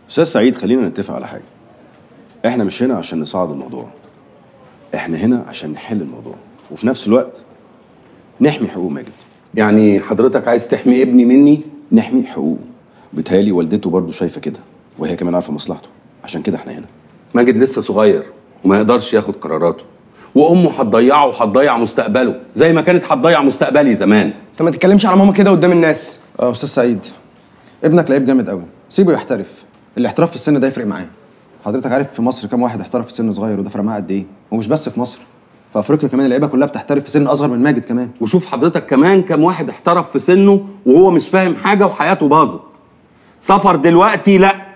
استاذ سعيد خلينا نتفق على حاجه احنا مش هنا عشان نصعد الموضوع احنا هنا عشان نحل الموضوع وفي نفس الوقت نحمي حقوق ماجد يعني حضرتك عايز تحمي ابني مني نحمي حقوقه بيتهيألي والدته برضه شايفه كده وهي كمان عارفه مصلحته عشان كده احنا هنا ماجد لسه صغير وما يقدرش ياخد قراراته وامه هتضيعه وهتضيع مستقبله زي ما كانت هتضيع مستقبلي زمان انت ما تتكلمش على ماما كده قدام الناس اه استاذ سعيد ابنك لعيب جامد قوي سيبه يحترف الاحتراف في السن ده يفرق معاه حضرتك عارف في مصر كام واحد احترف في سن صغير وده فرق معاه قد ايه ومش بس في مصر في افريقيا كمان اللعيبه كلها بتحترف في سن اصغر من ماجد كمان وشوف حضرتك كمان كم واحد احترف في سنه وهو مش فاهم حاجه وحياته باظت سفر دلوقتي لا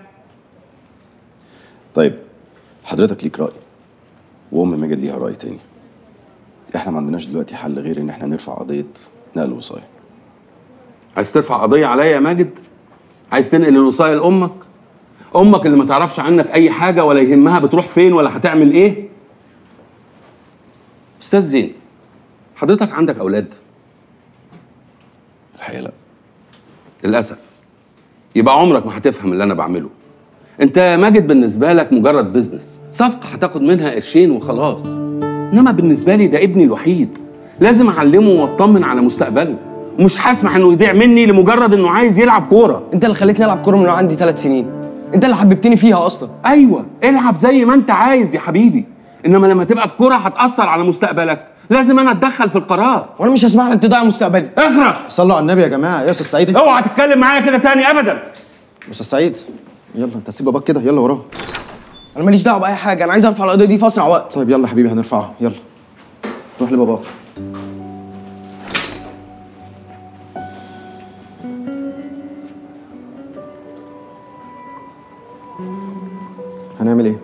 طيب حضرتك ليك راي وام ماجد ليها راي تاني احنا ما عندناش دلوقتي حل غير ان احنا نرفع قضيه نقل وصايه عايز ترفع قضيه عليا يا ماجد عايز تنقل الوصايه لامك امك اللي ما تعرفش عنك اي حاجه ولا يهمها بتروح فين ولا هتعمل ايه استاذ زين حضرتك عندك اولاد الحقيقه لا للاسف يبقى عمرك ما هتفهم اللي انا بعمله انت يا ماجد بالنسبه لك مجرد بزنس صفقه هتاخد منها قرشين وخلاص انما بالنسبه لي ده ابني الوحيد لازم اعلمه واطمن على مستقبله ومش هسمح انه يضيع مني لمجرد انه عايز يلعب كوره انت اللي خليتني العب كوره من وانا عندي ثلاث سنين انت اللي حببتني فيها اصلا ايوه العب زي ما انت عايز يا حبيبي انما لما تبقى الكوره هتاثر على مستقبلك لازم انا اتدخل في القرار وانا مش هسمح لك تضيع مستقبلي اخرس صلوا على النبي يا جماعه يا استاذ سعيد اوعى تتكلم معايا كده تاني ابدا استاذ سعيد يلا انت سيب باباك كده يلا وراه انا ماليش دعوه باي حاجه انا عايز ارفع القضيه دي في اسرع وقت طيب يلا حبيبي هنرفعها يلا روح لباباك هنعمل ايه؟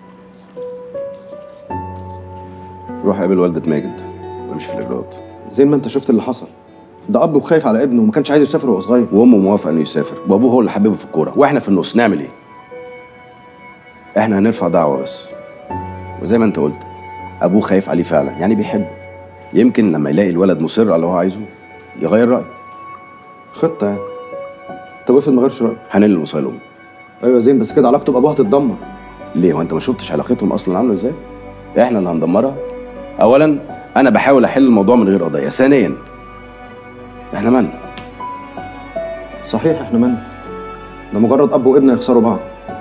روح قابل والده ماجد وامشي في الاجراءات زي ما انت شفت اللي حصل ده اب وخايف على ابنه وما كانش عايز يسافر وهو صغير وامه موافقه انه يسافر وابوه هو اللي حببه في الكوره واحنا في النص نعمل ايه احنا هنرفع دعوه بس وزي ما انت قلت ابوه خايف عليه فعلا يعني بيحبه يمكن لما يلاقي الولد مصر على اللي هو عايزه يغير رايه خطه يعني طب افرض ما غيرش رايه هننقل الوصايه لامه ايوه زين بس كده علاقته بابوها هتتدمر ليه وانت ما شفتش علاقتهم اصلا عامله ازاي احنا اللي هندمرها اولا انا بحاول احل الموضوع من غير قضيه ثانيا احنا مالنا صحيح احنا مالنا ده مجرد اب وابن يخسروا بعض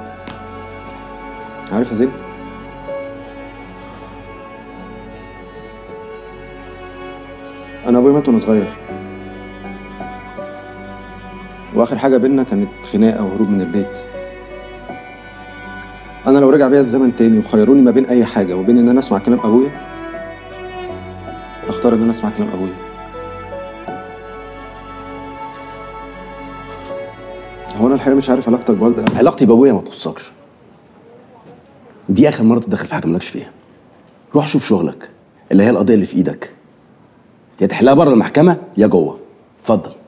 عارف يا زين انا ابويا مات وانا صغير واخر حاجه بينا كانت خناقه وهروب من البيت انا لو رجع بيا الزمن تاني وخيروني ما بين اي حاجه وبين ان انا اسمع كلام ابويا اختار ان انا اسمع كلام ابويا هو انا الحقيقه مش عارف علاقتك بوالدك علاقتي بابويا ما تخصكش دي اخر مره تتدخل في حاجه مالكش فيها روح شوف شغلك اللي هي القضيه اللي في ايدك يا تحلها بره المحكمه يا جوه اتفضل